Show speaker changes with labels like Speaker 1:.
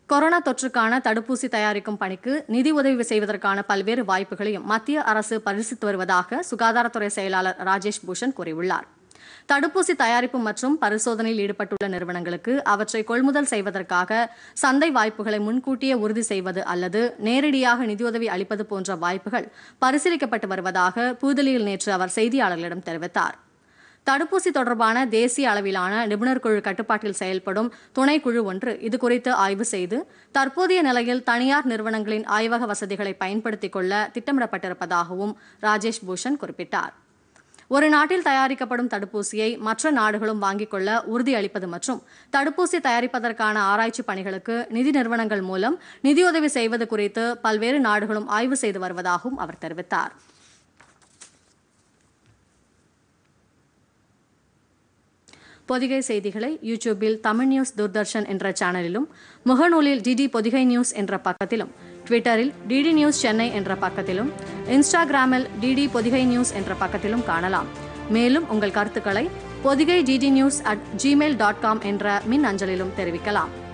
Speaker 1: corona தொற்றுக்கான தடுப்பூசி தயாரிக்கும் பணிக்கு நிதி உதவி செய்வதற்கான பல்வேறு வாய்ப்புகளையும் மத்திய அரசு பரிசீலித்து வருவதாக சுகாதாரத்துறை செயலாளர் ராஜேஷ் பூஷன் கூறியுள்ளார் தடுப்பூசி தயாரிப்பு மற்றும் பரிசோதனையில் ஈடுபட்டுள்ள நிறுவனங்களுக்கு அவற்றை கொள்முதல் செய்வதற்காக சந்தை வாய்ப்புகளை முன்கூட்டியே உறுதி செய்வது அல்லது நேரடியாக நிதியுதவி அளிப்பது போன்ற வாய்ப்புகள் பரிசீலிக்கப்பட்டு வருவதாக புதுதில்லியில் நேற்று அவர் செய்தியாளர்களிடம் தெரிவித்தார் தடுப்பூசி தொடர்பான தேசிய அளவிலான நிபுணர் குழு கட்டுப்பாட்டில் செயல்படும் துணைக்குழு ஒன்று இதுகுறித்து ஆய்வு செய்து தற்போதைய நிலையில் தனியார் நிறுவனங்களின் ஆய்வக வசதிகளை பயன்படுத்திக் கொள்ள திட்டமிடப்பட்டிருப்பதாகவும் ராஜேஷ் பூஷன் குறிப்பிட்டார் ஒரு நாட்டில் தயாரிக்கப்படும் தடுப்பூசியை மற்ற நாடுகளும் வாங்கிக் கொள்ள உறுதியளிப்பது மற்றும் தடுப்பூசி தயாரிப்பதற்கான ஆராய்ச்சி பணிகளுக்கு நிதி நிறுவனங்கள் மூலம் நிதியுதவி செய்வது குறித்து பல்வேறு நாடுகளும் ஆய்வு செய்து வருவதாகவும் அவர் தெரிவித்தார் பொதிகை செய்திகளை யூடியூபில் தமிழ் நியூஸ் தூர்தர்ஷன் என்ற சேனலிலும் முகநூலில் டிடி பொதிகை நியூஸ் என்ற பக்கத்திலும் ட்விட்டரில் டிடி நியூஸ் சென்னை என்ற பக்கத்திலும் இன்ஸ்டாகிராமில் டிடி பொதிகை நியூஸ் என்ற பக்கத்திலும் காணலாம் மேலும் உங்கள் கருத்துக்களை Podhigai DD news at Gmail dot com என்ற மின் அஞ்சலிலும் தெரிவிக்கலாம்